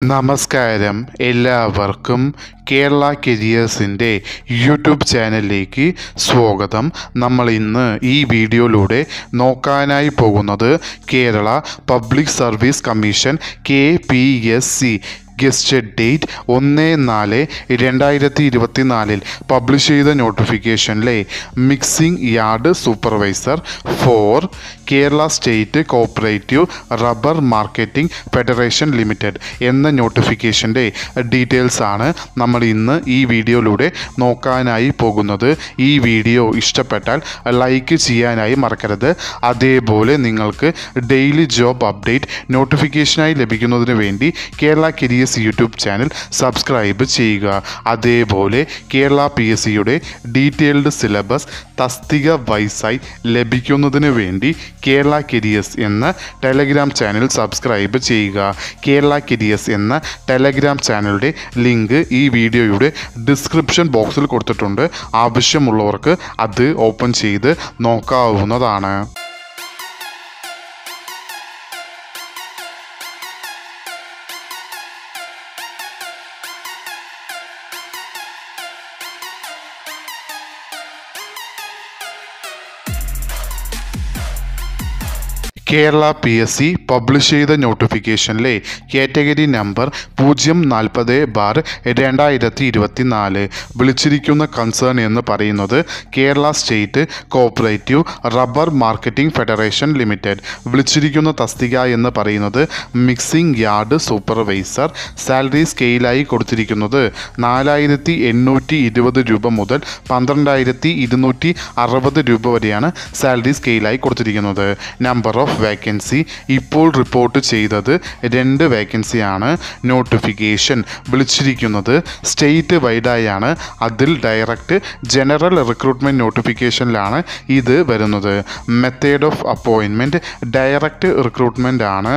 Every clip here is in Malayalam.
നമസ്കാരം എല്ലാവർക്കും കേരള കരിയേഴ്സിൻ്റെ യൂട്യൂബ് ചാനലിലേക്ക് സ്വാഗതം നമ്മൾ ഇന്ന് ഈ വീഡിയോയിലൂടെ നോക്കാനായി പോകുന്നത് Kerala public service commission K P S C gazetted date ഒന്ന് നാല് രണ്ടായിരത്തി ഇരുപത്തിനാലിൽ പബ്ലിഷ് ചെയ്ത നോട്ടിഫിക്കേഷനിലെ mixing yard supervisor for Kerala state cooperative rubber marketing federation limited എന്ന നോട്ടിഫിക്കേഷൻ്റെ ഡീറ്റെയിൽസ് ആണ് നമ്മൾ ഇന്ന് ഈ വീഡിയോയിലൂടെ നോക്കാനായി പോകുന്നത് ഈ വീഡിയോ ഇഷ്ടപ്പെട്ടാൽ ലൈക്ക് ചെയ്യാനായി മറക്കരുത് അതേപോലെ നിങ്ങൾക്ക് ഡെയിലി ജോബ് അപ്ഡേറ്റ് നോട്ടിഫിക്കേഷനായി ലഭിക്കുന്നതിന് വേണ്ടി Kerala careers YouTube channel subscribe ചെയ്യുക അതേപോലെ കേരള പി എസ് സിയുടെ ഡീറ്റെയിൽഡ് സിലബസ് തസ്തിക വൈസായി ലഭിക്കുന്നതിന് വേണ്ടി കേരള കരിയേഴ്സ് എന്ന ടെലഗ്രാം ചാനൽ സബ്സ്ക്രൈബ് ചെയ്യുക കേരള കരിയേഴ്സ് എന്ന ടെലഗ്രാം ചാനലിൻ്റെ ലിങ്ക് ഈ വീഡിയോയുടെ ഡിസ്ക്രിപ്ഷൻ ബോക്സിൽ കൊടുത്തിട്ടുണ്ട് ആവശ്യമുള്ളവർക്ക് അത് ഓപ്പൺ ചെയ്ത് നോക്കാവുന്നതാണ് Kerala P S C publish ചെയ്ത നോട്ടിഫിക്കേഷനിലെ കാറ്റഗറി നമ്പർ പൂജ്യം നാൽപ്പത് ബാർ രണ്ടായിരത്തി ഇരുപത്തി നാല് വിളിച്ചിരിക്കുന്ന കൺസേൺ എന്ന് പറയുന്നത് Kerala state cooperative rubber marketing federation limited വിളിച്ചിരിക്കുന്ന തസ്തിക എന്ന് പറയുന്നത് മിക്സിംഗ് യാർഡ് സൂപ്പർവൈസർ സാലറി സ്കെയിലായി കൊടുത്തിരിക്കുന്നത് നാലായിരത്തി എണ്ണൂറ്റി ഇരുപത് രൂപ മുതൽ പന്ത്രണ്ടായിരത്തി ഇരുന്നൂറ്റി അറുപത് രൂപ വരെയാണ് സാലറി സ്കെയിലായി കൊടുത്തിരിക്കുന്നത് നമ്പർ ഓഫ് വേക്കൻസി ഇപ്പോൾ റിപ്പോർട്ട് ചെയ്തത് രണ്ട് വേക്കൻസിയാണ് നോട്ടിഫിക്കേഷൻ വിളിച്ചിരിക്കുന്നത് സ്റ്റേറ്റ് വൈഡായാണ് അതിൽ ഡയറക്റ്റ് ജനറൽ റിക്രൂട്ട്മെൻറ്റ് നോട്ടിഫിക്കേഷനിലാണ് ഇത് വരുന്നത് method of appointment direct recruitment ആണ്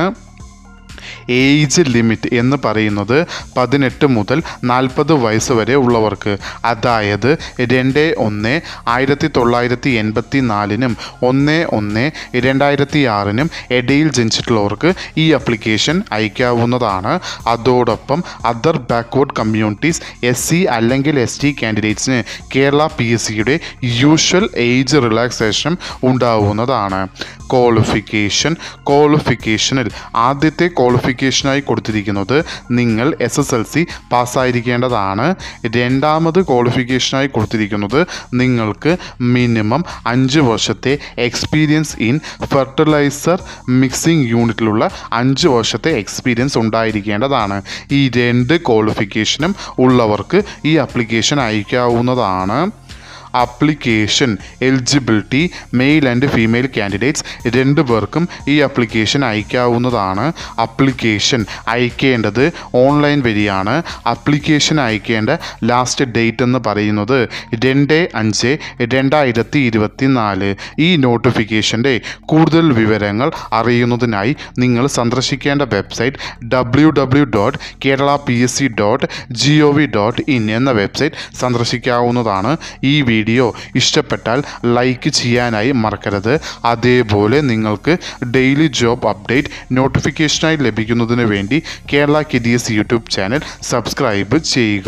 ഏജ് ലിമിറ്റ് എന്ന് പറയുന്നത് പതിനെട്ട് മുതൽ നാൽപ്പത് വയസ്സ് വരെ ഉള്ളവർക്ക് അതായത് രണ്ട് ഒന്ന് ആയിരത്തി തൊള്ളായിരത്തി എൺപത്തി നാലിനും ഒന്ന് ഒന്ന് രണ്ടായിരത്തി ആറിനും ഇടയിൽ ജനിച്ചിട്ടുള്ളവർക്ക് ഈ അപ്ലിക്കേഷൻ അയക്കാവുന്നതാണ് അതോടൊപ്പം other backward communities S C അല്ലെങ്കിൽ എസ് ടി കാൻഡിഡേറ്റ്സിന് കേരള പി എസ് സിയുടെ യൂഷ്വൽ ഏജ് റിലാക്സേഷൻ ഉണ്ടാവുന്നതാണ് ക്വാളിഫിക്കേഷൻ ക്വാളിഫിക്കേഷനിൽ ആദ്യത്തെ ക്വാളിഫിക്കേഷനായി കൊടുത്തിരിക്കുന്നത് നിങ്ങൾ എസ് എസ് എൽ സി പാസ്സായിരിക്കേണ്ടതാണ് രണ്ടാമത് ക്വാളിഫിക്കേഷനായി കൊടുത്തിരിക്കുന്നത് നിങ്ങൾക്ക് മിനിമം അഞ്ച് വർഷത്തെ എക്സ്പീരിയൻസ് ഇൻ ഫെർട്ടിലൈസർ മിക്സിംഗ് യൂണിറ്റിലുള്ള അഞ്ച് വർഷത്തെ എക്സ്പീരിയൻസ് ഉണ്ടായിരിക്കേണ്ടതാണ് ഈ രണ്ട് ക്വാളിഫിക്കേഷനും ഉള്ളവർക്ക് ഈ അപ്ലിക്കേഷൻ അയക്കാവുന്നതാണ് application eligibility male and female candidates രണ്ടു പേർക്കും ഈ അപ്ലിക്കേഷൻ അയക്കാവുന്നതാണ് അപ്ലിക്കേഷൻ അയക്കേണ്ടത് ഓൺലൈൻ വഴിയാണ് അപ്ലിക്കേഷൻ അയക്കേണ്ട ലാസ്റ്റ് ഡേറ്റ് എന്ന് പറയുന്നത് രണ്ട് അഞ്ച് രണ്ടായിരത്തി ഇരുപത്തി നാല് ഈ നോട്ടിഫിക്കേഷൻ്റെ കൂടുതൽ വിവരങ്ങൾ അറിയുന്നതിനായി നിങ്ങൾ സന്ദർശിക്കേണ്ട website W W dot Kerala P S C dot G O V dot in എന്ന വെബ്സൈറ്റ് സന്ദർശിക്കാവുന്നതാണ് ഈ വീഡിയോ ഇഷ്ടപ്പെട്ടാൽ ലൈക്ക് ചെയ്യാനായി മറക്കരുത് അതേപോലെ നിങ്ങൾക്ക് ഡെയിലി ജോബ് അപ്ഡേറ്റ് നോട്ടിഫിക്കേഷനായി ലഭിക്കുന്നതിന് വേണ്ടി കേരള കിഡിയസ് യൂട്യൂബ് ചാനൽ സബ്സ്ക്രൈബ് ചെയ്യുക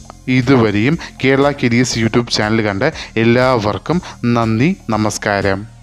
ഇതുവരെയും കേരള കിഡിയസ് യൂട്യൂബ് ചാനൽ കണ്ട എല്ലാവർക്കും നന്ദി നമസ്കാരം